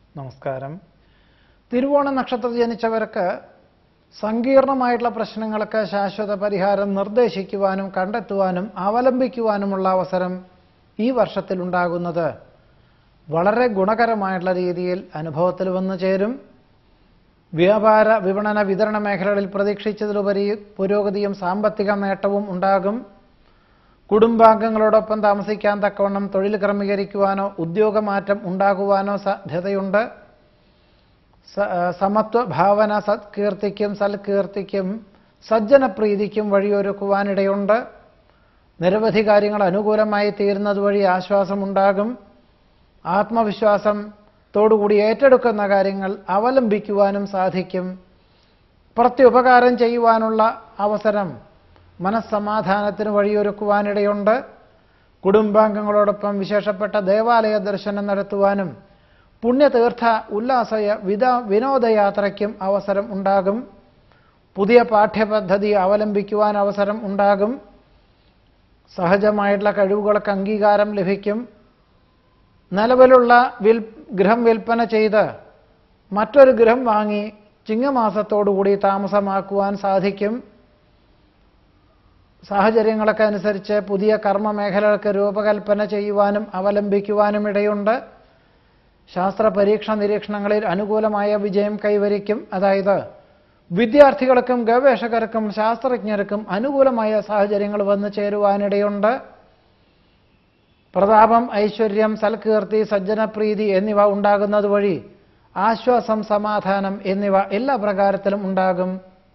നമസ്കാരം തിരുവോണ നക്ഷത്രത്തിൽ ജനിച്ചവർക്ക് സങ്കീർണമായിട്ടുള്ള പ്രശ്നങ്ങൾക്ക് ശാശ്വത പരിഹാരം നിർദ്ദേശിക്കുവാനും കണ്ടെത്തുവാനും അവലംബിക്കുവാനുമുള്ള അവസരം ഈ വർഷത്തിൽ ഉണ്ടാകുന്നത് വളരെ ഗുണകരമായിട്ടുള്ള രീതിയിൽ അനുഭവത്തിൽ വന്നു ചേരും വ്യാപാര വിപണന വിതരണ മേഖലകളിൽ പ്രതീക്ഷിച്ചതിലുപരി പുരോഗതിയും സാമ്പത്തിക നേട്ടവും ഉണ്ടാകും കുടുംബാംഗങ്ങളോടൊപ്പം താമസിക്കാൻ തക്കവണ്ണം തൊഴിൽ ക്രമീകരിക്കുവാനോ ഉദ്യോഗമാറ്റം ഉണ്ടാകുവാനോ സാധ്യതയുണ്ട് സ- ആ, സമത്വ ഭാവന സത്കീർത്തിക്കും സൽകീർത്തിക്കും സജ്ജനപ്രീതിക്കും വഴിയൊരുക്കുവാനിടയുണ്ട് നിരവധി കാര്യങ്ങൾ അനുകൂലമായി തീരുന്നത് വഴി ആശ്വാസമുണ്ടാകും ആത്മവിശ്വാസം തോടുകൂടി ഏറ്റെടുക്കുന്ന കാര്യങ്ങൾ അവലംബിക്കുവാനും സാധിക്കും പ്രത്യുപകാരം ചെയ്യുവാനുള്ള അവസരം മനസ്സമാധാനത്തിന് വഴിയൊരുക്കുവാനിടയുണ്ട് കുടുംബാംഗങ്ങളോടൊപ്പം വിശേഷപ്പെട്ട ദേവാലയ ദർശനം നടത്തുവാനും പുണ്യതീർത്ഥ ഉല്ലാസ വിത വിനോദയാത്രയ്ക്കും അവസരം ഉണ്ടാകും പുതിയ പാഠ്യപദ്ധതി അവലംബിക്കുവാൻ അവസരം ഉണ്ടാകും സഹജമായിട്ടുള്ള കഴിവുകൾക്ക് അംഗീകാരം ലഭിക്കും നിലവിലുള്ള വിൽ ഗൃഹം വിൽപ്പന ചെയ്ത് മറ്റൊരു ഗൃഹം വാങ്ങി ചിങ്ങമാസത്തോടുകൂടി താമസമാക്കുവാൻ സാധിക്കും സാഹചര്യങ്ങളൊക്കെ അനുസരിച്ച് പുതിയ കർമ്മ മേഖലകൾക്ക് രൂപകൽപ്പന ചെയ്യുവാനും അവലംബിക്കുവാനും ഇടയുണ്ട് ശാസ്ത്ര പരീക്ഷ നിരീക്ഷണങ്ങളിൽ അനുകൂലമായ വിജയം കൈവരിക്കും അതായത് വിദ്യാർത്ഥികൾക്കും ഗവേഷകർക്കും ശാസ്ത്രജ്ഞർക്കും അനുകൂലമായ സാഹചര്യങ്ങൾ വന്നു ചേരുവാനിടയുണ്ട് പ്രതാപം ഐശ്വര്യം സൽകീർത്തി സജ്ജനപ്രീതി എന്നിവ ഉണ്ടാകുന്നത് വഴി ആശ്വാസം സമാധാനം എന്നിവ എല്ലാ പ്രകാരത്തിലും ഉണ്ടാകും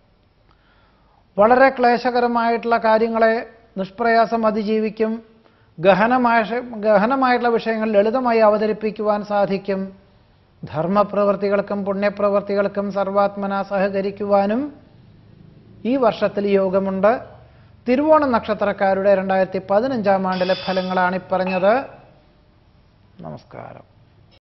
വളരെ ക്ലേശകരമായിട്ടുള്ള കാര്യങ്ങളെ നിഷ്പ്രയാസം അതിജീവിക്കും ഗഹനമായ ഗഹനമായിട്ടുള്ള വിഷയങ്ങൾ ലളിതമായി അവതരിപ്പിക്കുവാൻ സാധിക്കും ധർമ്മപ്രവൃത്തികൾക്കും പുണ്യപ്രവൃത്തികൾക്കും സർവാത്മന സഹകരിക്കുവാനും ഈ വർഷത്തിൽ യോഗമുണ്ട് തിരുവോണ നക്ഷത്രക്കാരുടെ രണ്ടായിരത്തി പതിനഞ്ചാം ആണ്ടിലെ ഫലങ്ങളാണ് ഈ പറഞ്ഞത് നമസ്കാരം